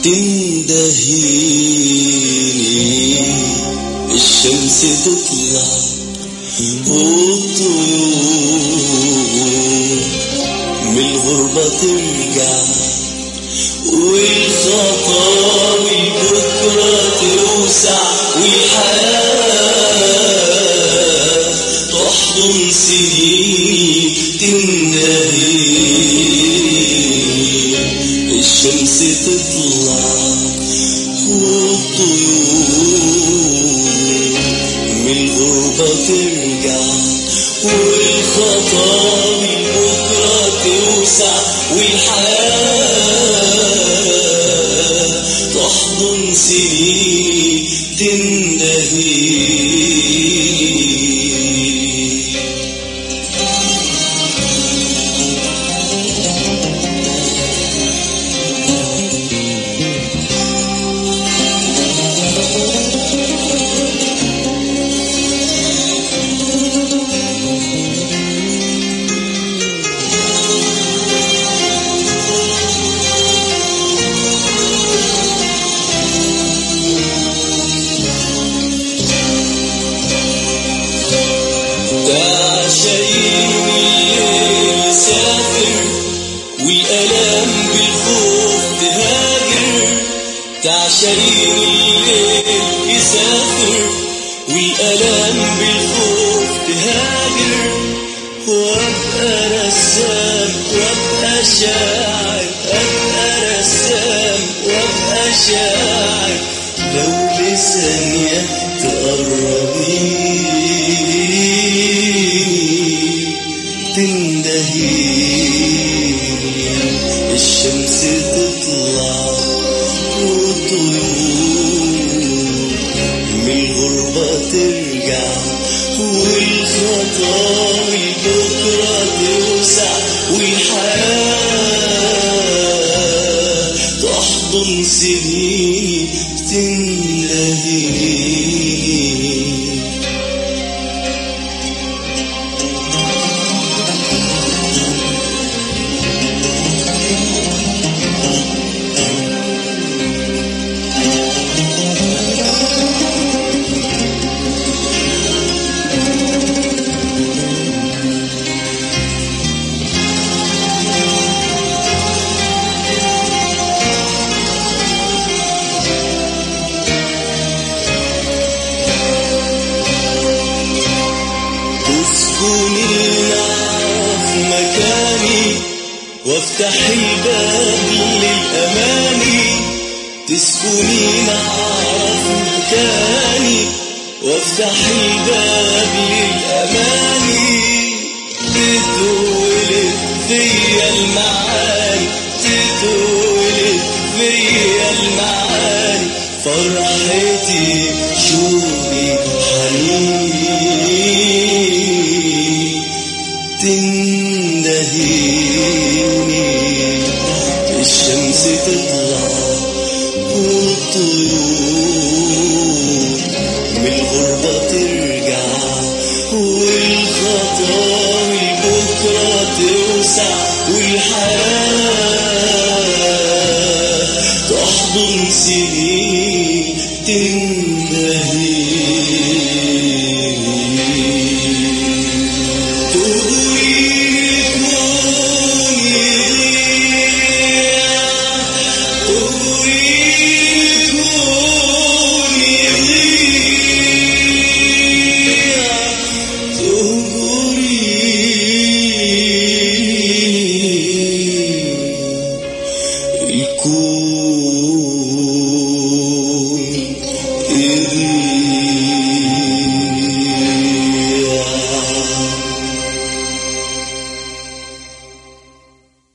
تندهيني الشمس تطلع والطيور من الغربة ترجع والخطاوي بكرة توسع والحياة تحضن سنين تندهي الشمس تطلع والطيور من الغربة ترجع والخطاوي بكرة توسع والحياة تحضن سنين تندهي تعشقين الليل سافر والألم بالخوف تهاجر تعشقين الليل يسافر والألم بالخوف تهاجر وابقى رسام وابقى شاعر ابقى رسام وابقى شاعر لو لثانية تقربيني تندهيني الشمس تطلع والطيور من الغربة ترجع والخطاوي بكرة توسع والحياة تحضن سنين تندهيني تسكنينا في مكاني وافتح الباب للأماني تسكنينا في مكاني وافتح الباب للأماني تتولد فيا المعاني تتولد فيا المعاني فرحتي شوقي حنيني تندهيني الشمس تطلع والطيور